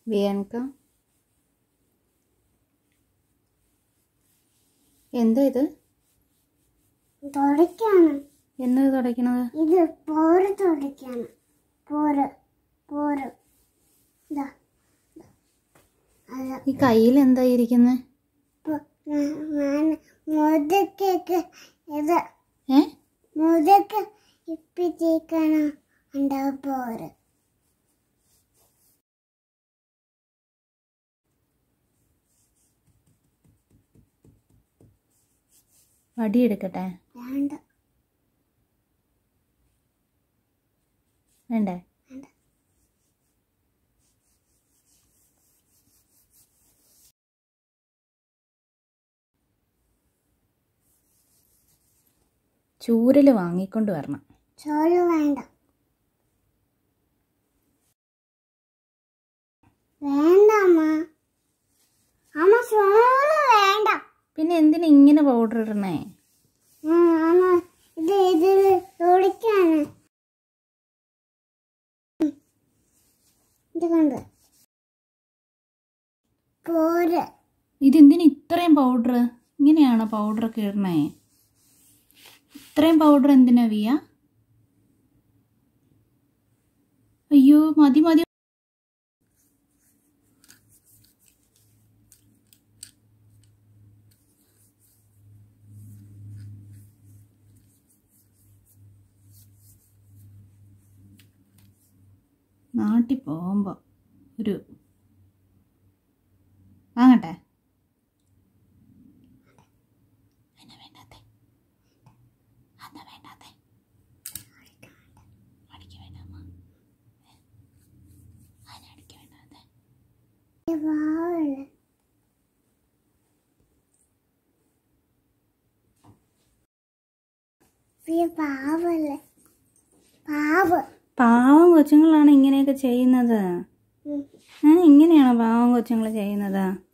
വിയൻക എന്താ ഇത് തുടയ്ക്കാണ് എന്നത് തുടയ്ക്കണത് ഇത് പോര് തുടയ്ക്കാണ് പോര് പോര് ഇതാ അല്ല ഈ കയ്യിൽ എന്താ ഇരിക്കുന്നത് ഇപ്പൊ ഞാ- ഞാൻ മുതക്കൊക്കെ ഇത് ഏ മുതക്ക് ഇപ്പിച്ചേക്കാണ് ഉണ്ടാവും പോര് വടി എടുക്കട്ടെ വേണ്ട വേണ്ടേ വേണ്ട ചൂരൽ വാങ്ങിക്കൊണ്ട് വരണം ചോറ് വേണ്ട വേണ്ട അമ്മ അമ്മ ചോറ് വേണ്ട പിന്നെ എന്തിനാ ഇങ്ങനെ പൗഡർ ഇടണേ ആ, അമ്മ ഇത് ഇത് തുടിക്കാണ് ഇത് കണ്ട് പോര് ഇതെന്തിനാ ഇത്രയും പൗഡർ ഇങ്ങനെയാണോ പൗഡറൊക്കെ ഇടണേ ഇത്രയും പൗഡർ എന്തിനാ വിയ അയ്യോ മതി മതി നാട്ടിൽ പോകുമ്പോൾ ഒരു വാങ്ങട്ടെ എന്നാ വേണ്ടാത്തെ അതാ വേണ്ടാത്തെ അടിക്ക് വേണ്ടാമ്മ അതിന് അടിക്ക് വേണ്ടാത്തെ ഇത് പാവല്ലേ ഇത് പാവല്ലേ പാവ് പാവം കൊച്ചുങ്ങളാണ് ഇങ്ങനെയൊക്കെ ചെയ്യുന്നത് ഉം. ഏ ഇങ്ങനെയാണോ പാവം കൊച്ചുങ്ങൾ ചെയ്യുന്നത്